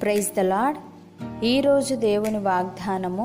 praise the lord ఈరోజు దేవుని వాగ్దానము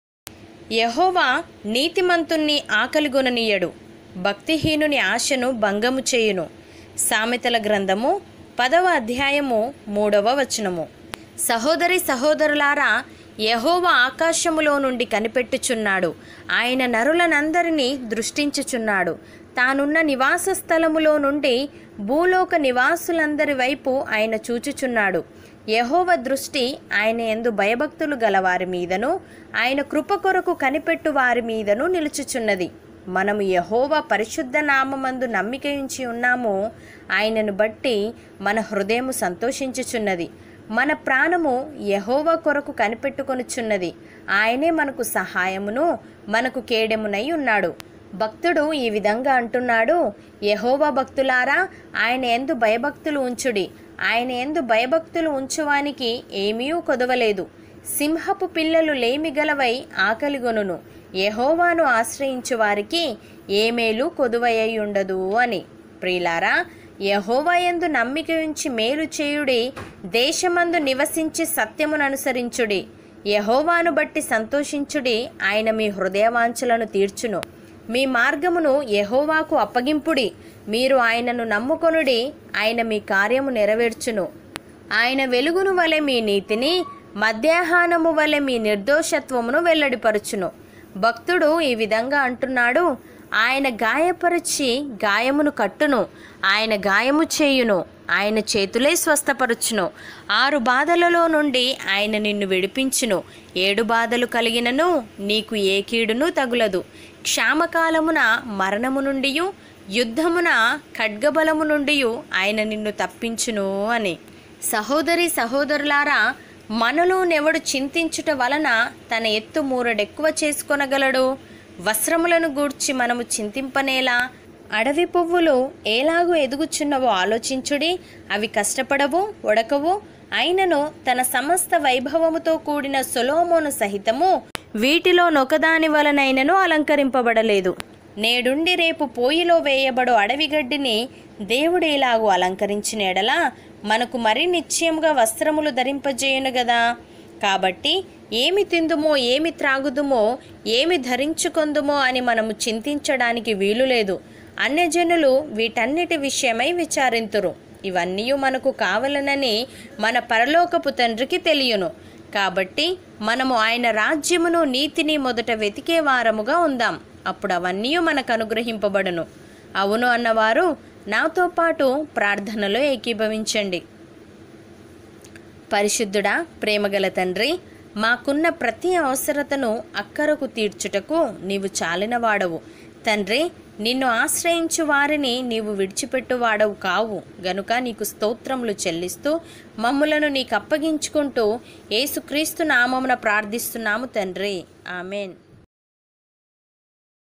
యహోవా నీతిమంతుణ్ణి ఆకలిగొననీయడు భక్తిహీనుని ఆశను భంగము చేయును సామెతల గ్రంథము పదవ అధ్యాయము మూడవ వచనము సహోదరి సహోదరులారా యహోవా ఆకాశములో నుండి కనిపెట్టుచున్నాడు ఆయన నరులనందరినీ దృష్టించుచున్నాడు తానున్న నివాస స్థలములో నుండి భూలోక నివాసులందరి వైపు ఆయన చూచుచున్నాడు యహోవ దృష్టి ఆయన ఎందు భయభక్తులు గలవారి మీదను ఆయన కృప కొరకు కనిపెట్టు వారి మీదను నిలుచుచున్నది మనము యహోవ పరిశుద్ధ నామమందు నమ్మిక ఉంచి ఉన్నాము ఆయనను బట్టి మన హృదయము సంతోషించుచున్నది మన ప్రాణము యహోవ కొరకు కనిపెట్టుకొనుచున్నది ఆయనే మనకు సహాయమును మనకు కేడెమునై ఉన్నాడు భక్తుడు ఈ విధంగా అంటున్నాడు యహోవా భక్తులారా ఆయన ఎందు భయభక్తులు ఉంచుడి ఆయన ఎందు భయభక్తులు ఉంచువానికి ఏమీ కొదవలేదు సింహపు పిల్లలు లేమిగలవై ఆకలిగొనును యహోవాను ఆశ్రయించు వారికి ఏ మేలు కొదువయ్యి ఉండదు అని ప్రియులారా యహోవా యందు నమ్మిక ఉంచి మేలు చేయుడి దేశమందు నివసించి సత్యమును అనుసరించుడి యహోవాను బట్టి సంతోషించుడి ఆయన మీ హృదయవాంఛలను తీర్చును మీ మార్గమును యహోవాకు అప్పగింపుడి మీరు ఆయనను నమ్ముకొనుడి ఆయన మీ కార్యము నెరవేర్చును ఆయన వెలుగును వలె మీ నీతిని మధ్యాహ్నము వలె మీ నిర్దోషత్వమును వెల్లడిపరచును భక్తుడు ఈ విధంగా అంటున్నాడు ఆయన గాయపరిచి గాయమును కట్టును ఆయన గాయము చేయును ఆయన చేతులే స్వస్థపరచును ఆరు బాధలలో నుండి ఆయన నిన్ను విడిపించును ఏడు బాధలు కలిగినను నీకు ఏ కీడును తగులదు క్షామకాలమున మరణము నుండి యుద్ధమున ఖడ్గబలము నుండి ఆయన నిన్ను తప్పించును అని సహోదరి సహోదరులారా మనలో నెవడు చింతించుట వలన తన ఎత్తు మూరడెక్కువ చేసుకొనగలడు వస్త్రములను గూర్చి మనము చింతింపనేలా అడవి పువ్వులు ఎలాగూ ఎదుగుచున్నవో ఆలోచించుడి అవి కష్టపడవు ఉడకవు అయినను తన సమస్త వైభవముతో కూడిన సొలోమోను సహితము వీటిలో నొకదాని వలనైనను అలంకరింపబడలేదు నేడుండి రేపు పోయిలో వేయబడు అడవి గడ్డిని దేవుడు ఇలాగు అలంకరించిన ఎడలా మనకు మరి నిశ్చయముగా వస్త్రములు ధరింపజేయును గదా కాబట్టి ఏమి తిందుమో ఏమి త్రాగుదుమో ఏమి ధరించుకొందుమో అని మనము చింతించడానికి వీలు లేదు అన్యజనులు వీటన్నిటి విషయమై విచారింతురు ఇవన్నీ మనకు కావలనని మన పరలోకపు తండ్రికి తెలియను కాబట్టి మనము ఆయన రాజ్యమును నీతిని మొదట వెతికే వారముగా ఉందాం అప్పుడు అవన్నీ మనకు అనుగ్రహింపబడును అవును అన్నవారు నాతో పాటు ప్రార్థనలో ఏకీభవించండి పరిశుద్ధుడా ప్రేమగల తండ్రి మాకున్న ప్రతి అవసరతను అక్కరకు తీర్చుటకు నీవు చాలినవాడవు తండ్రి నిన్ను ఆశ్రయించు వారిని నీవు విడిచిపెట్టువాడవు కావు గనుక నీకు స్తోత్రములు చెల్లిస్తూ మమ్ములను నీకు అప్పగించుకుంటూ యేసుక్రీస్తు నామమున ప్రార్థిస్తున్నాము తండ్రి ఆమెన్